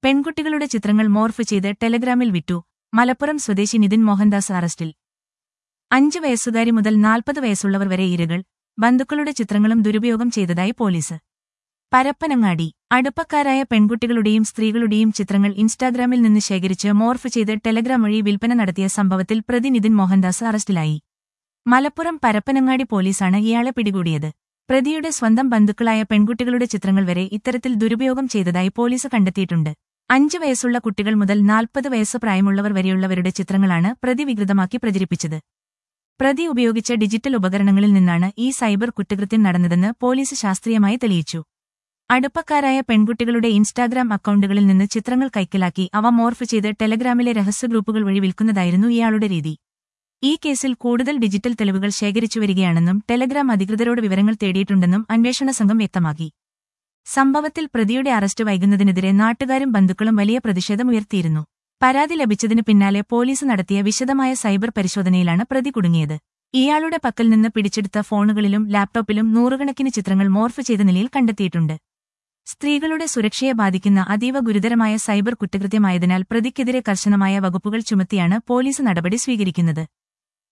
പെൺകുട്ടികളുടെ ചിത്രങ്ങൾ മോർഫ് ചെയ്ത് ടെലഗ്രാമിൽ വിറ്റു മലപ്പുറം സ്വദേശി നിതിൻ മോഹൻദാസ് അറസ്റ്റിൽ അഞ്ച് വയസ്സുകാരി മുതൽ നാൽപ്പത് വയസ്സുള്ളവർ വരെ ഇരകൾ ബന്ധുക്കളുടെ ചിത്രങ്ങളും ദുരുപയോഗം ചെയ്തതായി പോലീസ് പരപ്പനങ്ങാടി അടുപ്പക്കാരായ പെൺകുട്ടികളുടെയും സ്ത്രീകളുടെയും ചിത്രങ്ങൾ ഇൻസ്റ്റാഗ്രാമിൽ നിന്ന് ശേഖരിച്ച് മോർഫ് ചെയ്ത് ടെലഗ്രാം വഴി വിൽപ്പന നടത്തിയ സംഭവത്തിൽ പ്രതി നിതിൻ മോഹൻദാസ് അറസ്റ്റിലായി മലപ്പുറം പരപ്പനങ്ങാടി പോലീസാണ് ഇയാളെ പിടികൂടിയത് പ്രതിയുടെ സ്വന്തം ബന്ധുക്കളായ പെൺകുട്ടികളുടെ ചിത്രങ്ങൾ വരെ ഇത്തരത്തിൽ ദുരുപയോഗം ചെയ്തതായി പോലീസ് കണ്ടെത്തിയിട്ടുണ്ട് അഞ്ച് വയസ്സുള്ള കുട്ടികൾ മുതൽ നാൽപ്പത് വയസ്സ് പ്രായമുള്ളവർ വരെയുള്ളവരുടെ ചിത്രങ്ങളാണ് പ്രതി വികൃതമാക്കി പ്രചരിപ്പിച്ചത് പ്രതി ഉപയോഗിച്ച ഡിജിറ്റൽ ഉപകരണങ്ങളിൽ നിന്നാണ് ഈ സൈബർ കുറ്റകൃത്യം നടന്നതെന്ന് പോലീസ് ശാസ്ത്രീയമായി തെളിയിച്ചു അടുപ്പക്കാരായ പെൺകുട്ടികളുടെ ഇൻസ്റ്റാഗ്രാം അക്കൗണ്ടുകളിൽ നിന്ന് ചിത്രങ്ങൾ കൈക്കലാക്കി അവ മോർഫ് ചെയ്ത് ടെലഗ്രാമിലെ രഹസ്യ ഗ്രൂപ്പുകൾ വഴി വിൽക്കുന്നതായിരുന്നു ഇയാളുടെ രീതി ഈ കേസിൽ കൂടുതൽ ഡിജിറ്റൽ തെളിവുകൾ ശേഖരിച്ചു വരികയാണെന്നും ടെലഗ്രാം അധികൃതരോട് വിവരങ്ങൾ തേടിയിട്ടുണ്ടെന്നും അന്വേഷണ സംഘം വ്യക്തമാക്കി സംഭവത്തിൽ പ്രതിയുടെ അറസ്റ്റ് വൈകുന്നതിനെതിരെ നാട്ടുകാരും ബന്ധുക്കളും വലിയ പ്രതിഷേധമുയർത്തിയിരുന്നു പരാതി ലഭിച്ചതിന് പിന്നാലെ പോലീസ് നടത്തിയ വിശദമായ സൈബർ പരിശോധനയിലാണ് പ്രതി കുടുങ്ങിയത് ഇയാളുടെ പക്കൽ നിന്ന് പിടിച്ചെടുത്ത ഫോണുകളിലും ലാപ്ടോപ്പിലും നൂറുകണക്കിന് ചിത്രങ്ങൾ മോർഫ് ചെയ്ത നിലയിൽ കണ്ടെത്തിയിട്ടുണ്ട് സ്ത്രീകളുടെ സുരക്ഷയെ ബാധിക്കുന്ന അതീവ ഗുരുതരമായ സൈബർ കുറ്റകൃത്യമായതിനാൽ പ്രതിക്കെതിരെ കർശനമായ വകുപ്പുകൾ ചുമത്തിയാണ് പോലീസ് നടപടി സ്വീകരിക്കുന്നത്